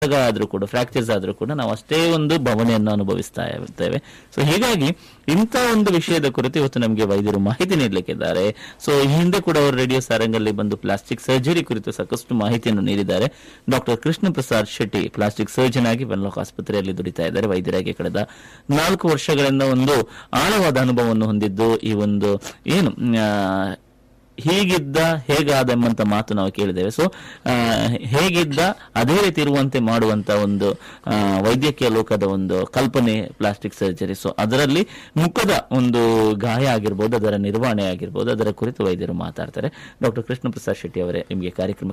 ಆದ್ರೂ ಕೂಡ ಫ್ರಾಕ್ಚರ್ಸ್ ಆದ್ರೂ ಕೂಡ ನಾವು ಅಷ್ಟೇ ಒಂದು ಭವನೆಯನ್ನು ಅನುಭವಿಸ್ತಾ ಇರ್ತೇವೆ ಸೊ ಹೀಗಾಗಿ ಇಂಥ ಒಂದು ವಿಷಯದ ಕುರಿತು ಇವತ್ತು ನಮಗೆ ವೈದ್ಯರು ಮಾಹಿತಿ ನೀಡಲಿಕ್ಕಿದ್ದಾರೆ ಸೊ ಈ ಹಿಂದೆ ಕೂಡ ಅವರು ರೇಡಿಯೋ ಸಾರಂಗಲ್ಲಿ ಬಂದು ಪ್ಲಾಸ್ಟಿಕ್ ಸರ್ಜರಿ ಕುರಿತು ಸಾಕಷ್ಟು ಮಾಹಿತಿಯನ್ನು ನೀಡಿದ್ದಾರೆ doctor Krishna Prasad Shetty plastic surgeon ಆಗಿ ಬೆನ್ಲಾಕ್ ಆಸ್ಪತ್ರೆಯಲ್ಲಿ ದುಡಿತಾ ಇದ್ದಾರೆ ವೈದ್ಯರಾಗಿ ಕಳೆದ ನಾಲ್ಕು ವರ್ಷಗಳಿಂದ ಒಂದು ಆಳವಾದ ಅನುಭವವನ್ನು ಹೊಂದಿದ್ದು ಈ ಒಂದು ಏನು ಆ, ಹೀಗಿದ್ದ ಹೇಗಾದ ಎಂಬಂತ ಮಾತು ನಾವು ಕೇಳಿದ್ದೇವೆ ಸೊ ಹೇಗಿದ್ದ ಅದೇ ರೀತಿ ಇರುವಂತೆ ಮಾಡುವಂತ ಒಂದು ಆ, ವೈದ್ಯಕೀಯ ಲೋಕದ ಒಂದು ಕಲ್ಪನೆ ಪ್ಲಾಸ್ಟಿಕ್ ಸರ್ಜರಿ ಸೊ ಅದರಲ್ಲಿ ಮುಖದ ಒಂದು ಗಾಯ ಆಗಿರ್ಬೋದು ಅದರ ನಿರ್ವಹಣೆ ಆಗಿರ್ಬೋದು ಅದರ ಕುರಿತು ವೈದ್ಯರು ಮಾತಾಡ್ತಾರೆ ಡಾಕ್ಟರ್ ಕೃಷ್ಣ ಪ್ರಸಾದ್ ಶೆಟ್ಟಿ ಅವರೇ ನಿಮಗೆ ಕಾರ್ಯಕ್ರಮ